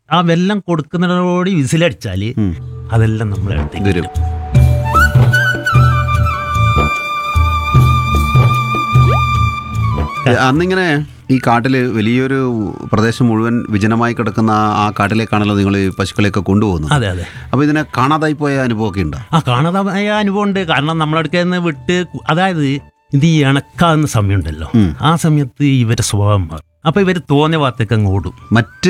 ആ വെള്ളം കൊടുക്കുന്നതോട് വിസിലടിച്ചാല് ഉം. അതെല്ലാം നമ്മൾ എടുത്തേക്ക് വരും അന്നിങ്ങനെ ഈ കാട്ടില് വലിയൊരു പ്രദേശം മുഴുവൻ വിജനമായി കിടക്കുന്ന ആ- ആ കാട്ടിലേക്കാണല്ലോ നിങ്ങൾ ഈ പശുക്കളെയൊക്കെ കൊണ്ടുപോകുന്നത് അതെ അതെ അപ്പോൾ ഇതിനെ കാണാതായി പോയ അനുഭവമൊക്കെ ഉണ്ടോ ആ കാണാതായ അനുഭവം ഉണ്ട് കാരണം നമ്മളടുക്കൽ നിന്ന് വിട്ട് കു- അതായത് ഇത് ഈ ഇണക്കാവുന്ന സമയമുണ്ടല്ലോ ഉം. ആ സമയത്ത് ഇവരെ സ്വഭാവം മാറും അപ്പൊ ഇവര് തോന്നിയ ഭാഗത്തേക്ക് അങ്ങ് ഓടും മറ്റ്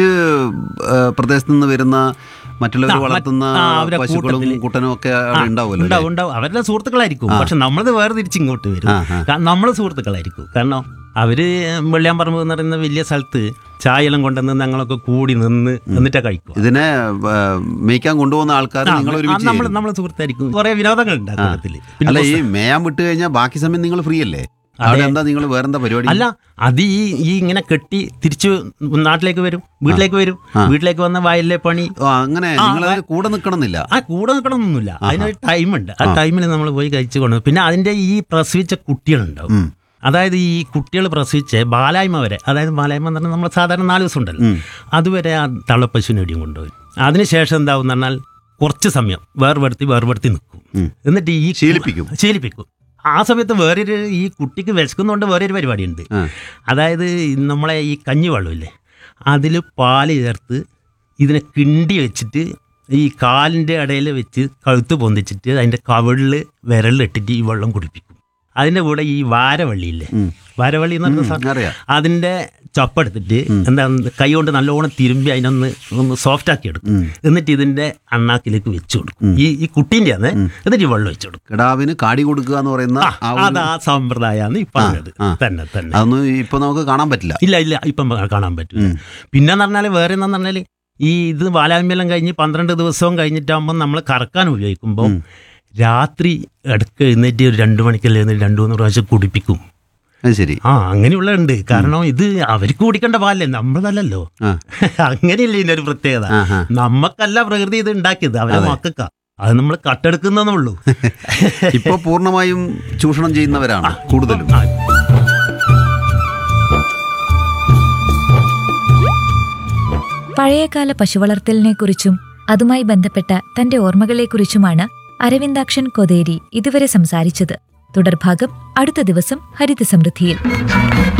ഏ, പ്രദേശത്ത് നിന്ന് വരുന്ന മറ്റുള്ളവർ ആ, മറ്റ്- വളർത്തുന്ന ആ, അവരെ പശുക്കളും കൂട്ടത്തില്. കുട്ടനും ഒക്കെ ആ, അവിടെ ഉണ്ടാവുമല്ലോ അല്ലേ? ഉണ്ടാവും ഉണ്ടാവും അവരുടെ സുഹൃത്തുക്കളായിരിക്കും പക്ഷെ നമ്മളത് വേറെ തിരിച്ച് ഇങ്ങോട്ട് വരും ആ, ആ. കാരണം നമ്മള് സുഹൃത്തുക്കളായിരിക്കും കാരണം അവര് വെള്ളിയാമ്പറമ്പ് എന്ന് പറയുന്ന വലിയ സ്ഥലത്ത് ചായയെല്ലാം കൊണ്ടുവന്ന് ഞങ്ങളൊക്കെ കൂടി നിന്ന് എന്നിട്ടാ കഴിക്കും ഇതിനെ ഏ, മേയ്ക്കാൻ കൊണ്ടുപോകുന്ന ആൾക്കാർ നിങ്ങൾ ഒരുമിച്ച് നമ്മൾ ചേരും. നമ്മളെ സുഹൃത്തായിരിക്കും കുറെ വിനോദങ്ങൾ ഉണ്ട് ആ കൂട്ടത്തില്. പിന്നെ അല്ല ഈ മേയാൻ വിട്ട് കഴിഞ്ഞാൽ ബാക്കി സമയം നിങ്ങൾ ഫ്രീ അല്ലേ അവിടെ എന്താ നിങ്ങൾ വേറെന്താ പരിപാടി അല്ല അത് ഈ ഈ ഇങ്ങനെ കെട്ടി തിരിച്ചു നാട്ടിലേക്ക് വരും വീട്ടിലേക്ക് വരും വീട്ടിലേക്ക് വന്ന വയലിലെ പണി ഓ, അങ്ങനെ നിങ്ങൾ അതിന് കൂടെ നിൽക്കണമെന്നില്ല ആ കൂടെ നിൽക്കണമെന്നൊന്നുമില്ല അതിനൊരു ടൈമുണ്ട് ആ ടൈമിൽ നമ്മൾ പോയി കഴിച്ചു കൊണ്ട് പിന്നെ അതിന്റെ ഈ പ്രസവിച്ച കുട്ടികളുണ്ടാവും ഉം. അതായത് ഈ കുട്ടികൾ പ്രസവിച്ച് ബാലായ്മ വരെ അതായത് ബാലായ്മ എന്ന് പറഞ്ഞാൽ നമ്മൾ സാധാരണ നാല് ദിവസം ഉണ്ടല്ലോ അതുവരെ ആ തള്ളപ്പശുവിനെ ഇടിയും കൊണ്ടുപോയി അതിനുശേഷം എന്താവും എന്ന് പറഞ്ഞാൽ കുറച്ച് സമയം വേർപെടുത്തി വേർപെടുത്തി നിൽക്കും ഉം. എന്നിട്ട് ഈ ശീലിപ്പിക്കും. ശീലിപ്പിക്കും ആ സമയത്ത് വേറൊരു ഈ കുട്ടിക്ക് വിശക്കുന്നതുകൊണ്ട് വേറൊരു പരിപാടിയുണ്ട് ആ. അതായത് നമ്മളെ ഈ കഞ്ഞിവെള്ളമില്ലേ അതിൽ പാല് ചേർത്ത് ഇതിനെ കിണ്ടി വെച്ചിട്ട് ഈ കാലിൻ്റെ ഇടയിൽ വെച്ച് കഴുത്ത് പൊന്തിച്ചിട്ട് അതിൻ്റെ കവിളിൽ വിരലിലിട്ടിട്ട് ഈ വെള്ളം കുടിപ്പിക്കും അതിൻ്റെ കൂടെ ഈ വാരവള്ളിയില്ലേ ഉം. വാരവള്ളി എന്ന് പറഞ്ഞ സാധനം അറിയാം അതിൻ്റെ ചപ്പെടുത്തിട്ട് എന്താ കൈ കൊണ്ട് നല്ലോണം തിരുമ്പി അതിനൊന്ന് ഒന്ന് സോഫ്റ്റ് ആക്കി എടുക്കും ഉം. എന്നിട്ട് ഇതിൻ്റെ അണ്ണാക്കിലേക്ക് വെച്ച് കൊടുക്കും ഈ ഈ കുട്ടീൻ്റെ ആണ് എന്നിട്ട് ഈ വെള്ളം വെച്ച് കൊടുക്കും കിടാവിന് കാടി കൊടുക്കുക എന്ന് പറയുന്ന ആ, ആ ഒരു- അത് ആ സമ്പ്രദായമാണ് ഈ പറഞ്ഞത് ആ. തന്നെ തന്നെ അതൊന്നും ഇപ്പൊ നമുക്ക് കാണാൻ പറ്റില്ല ഇല്ല ഇല്ല ഇപ്പം കാണാൻ പറ്റില്ല പിന്നെന്ന് പറഞ്ഞാൽ വേറെ എന്താന്ന് പറഞ്ഞാൽ ഈ ഇത് ബാലാമ്യെല്ലാം കഴിഞ്ഞ് പന്ത്രണ്ട് ദിവസവും കഴിഞ്ഞിട്ടാകുമ്പോൾ നമ്മൾ കറക്കാൻ ഉപയോഗിക്കുമ്പോൾ രാത്രി ഇടയ്ക്ക് എഴുന്നേറ്റ് ഒരു രണ്ട് മണിക്കല്ലേ എഴുന്നേറ്റ് രണ്ട് മൂന്ന് പ്രാവശ്യം കുടിപ്പിക്കും അത് ശരി ആ അങ്ങനെയുള്ള ഉണ്ട് കാരണം ഇത് അവർക്ക് കുടിക്കേണ്ട പാലല്ലേ നമ്മളതല്ലല്ലോ ആ. അങ്ങനെയല്ലേ ഇതിന്റെ ഒരു പ്രത്യേകത ആഹാ. നമ്മക്കല്ല പ്രകൃതി ഇത് ഉണ്ടാക്കിയത് അവരെ മക്കൾക്കാ അത് നമ്മൾ കട്ടെടുക്കുന്നേ ഉള്ളൂ ഇപ്പൊ പൂർണ്ണമായും ചൂഷണം ചെയ്യുന്നവരാണ് കൂടുതലും ആ, പഴയകാല പശുവളർത്തലിനെക്കുറിച്ചും അതുമായി ബന്ധപ്പെട്ട തന്റെ ഓർമ്മകളെക്കുറിച്ചുമാണ് അരവിന്ദാക്ഷൻ കൊതേരി ഇതുവരെ സംസാരിച്ചത് തുടർഭാഗം അടുത്ത ദിവസം ഹരിത സമൃദ്ധിയിൽ